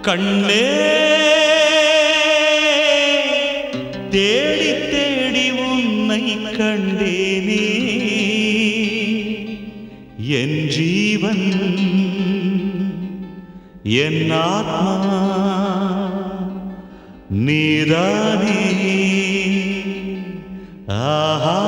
கண்ணே தேடி தேடி உன்னை கண்டேனே என் ஜீவன் என் ஆத்மா நீதானே ஆஹா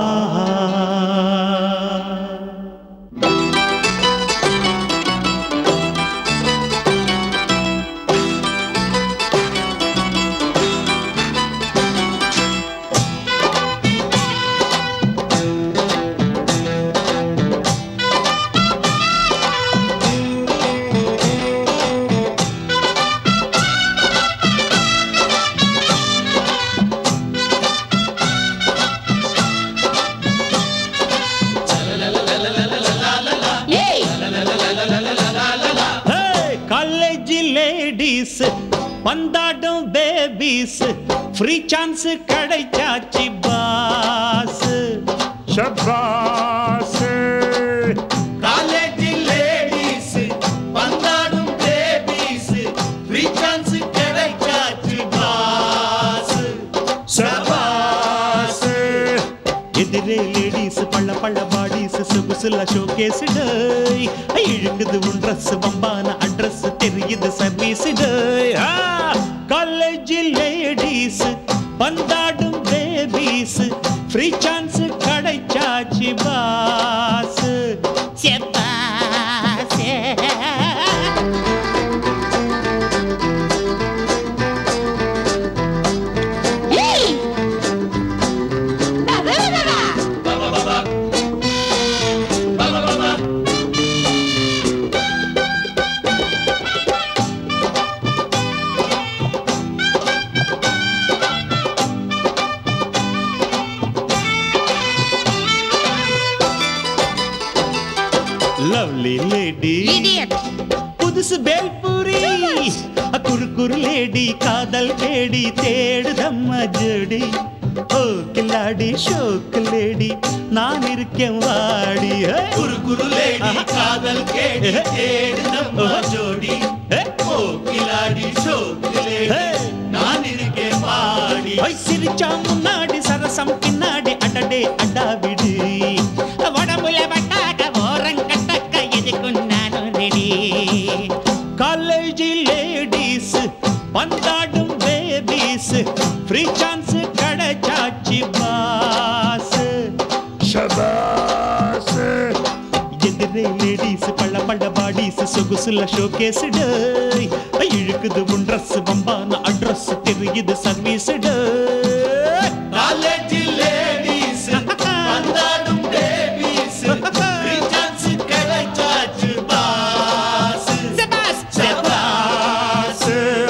காலேஜ் லேடிஸ் பந்தாடும் பேபிஸ் ஃப்ரீ சான்ஸ் கிடைச்சாச்சு பாஸ் ஷபாஸ் காலேஜ் லேடிஸ் பந்தாடும் பேபிஸ் ஃப்ரீ சான்ஸ் கிடைச்சாச்சு பாஸ் ஷபாஸ் எதிரே லேடிஸ் பள்ள பள்ள பாடிஸ் சொகுசுல ஷோகேஸ் டேய் இழுக்குது உன் ட்ரெஸ் வம்பான அட்ரஸ் தெரியுது சர்வீஸ் டேய் காலேஜ் லேடிஸ் பந்தாடும் பேபிஸ் ஃப்ரீ சான்ஸ் கிடைச்சாச்சு பாஸ் செப்பாசே Hey! Da, da, da, da, da. Lovely lady Idiot. புதுசு பேல்பூரி குறு குறு லேடி காதல் தேடி தேடுதம்மா ஜோடி ஓ கில்லாடி ஷோக்கு லேடி நான் இருக்கேன் வாடி குறு குறு லேடி காதல் கேடி தேடுதம்மா ஜோடி ஓ கில்லாடி ஷோக்கு லேடி நான் இருக்கேன் வாடி சிரிச்சா முன்னாடி சரசம் பின்னாடி அடடே அடாவிடு உடம்புல பட்டாக்க ஓரங்கட்டக்க எதுக்கு நானும் ரெடி காலேஜ் லேடிஸ் பந்தாடும் பேபிஸ் ஃப்ரீ சான்ஸ் கிடைச்சாச்சு பாஸ் ஷபாஸ் எதிரே லேடிஸ் பள்ள பள்ள பாடிஸ் சொகுசுல ஷோகேஸ் டேய் இழுக்குது உன் ட்ரெஸ் பம்பான அட்ரஸ் தெரியுது சர்வீஸ் டேய் காலேஜ் லேடிஸ் வந்தாடும் பேபிஸ் ஃப்ரீ சான்ஸ் கிடைச்சாச்சு பாஸ் செபாஸ் செபாஸ்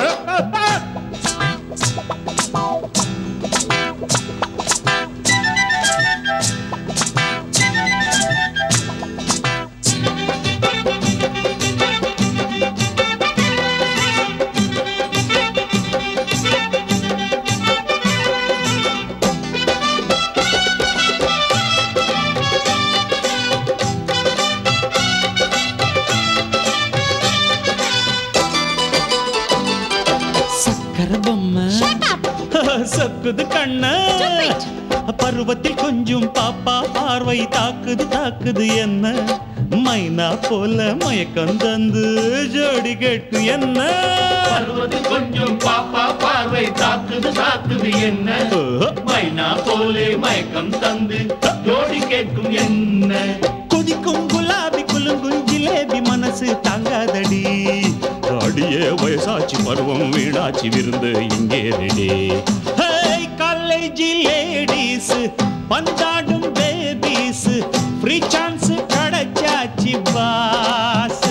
சக்கர பொம்மை Shut up. சக்குது கண்ண Stupid. பருவத்தில் கொஞ்சம் பாப்பா பார்வை தாக்குது தாக்குது என்ன மைனா போல மயக்கம் தந்து ஜோடி கேட்டு என்ன பருவத்தில் கொஞ்சம் பாப்பா பார்வை தாக்குது தாக்குது என்ன ஓ, மைனா போலே மயக்கம் தந்து ஜோடி கேட்கும் என்ன கொதிக்கும் குலாபி குலுங்கும் ஜிலேபி மனசு தாங்காதடி அடியே வயசாச்சு பருவம் வீணாச்சு விருந்து இங்கே ரெடி காலேஜ் லேடிஸ் பந்தாடும் பேபிஸ் ஃப்ரீ சான்ஸ் கிடைச்சாச்சு பாஸ்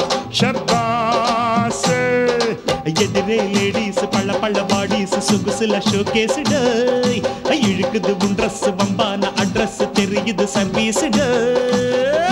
ஷபாஸ் எதிரே லேடிஸ் பள்ள பள்ள பாடிஸ் சொகுசுல ஷோகேஸ் டேய் இழுக்குது உன் ட்ரெஸ் வம்பான அட்ரஸ் தெரியுது சர்வீஸ் டேய்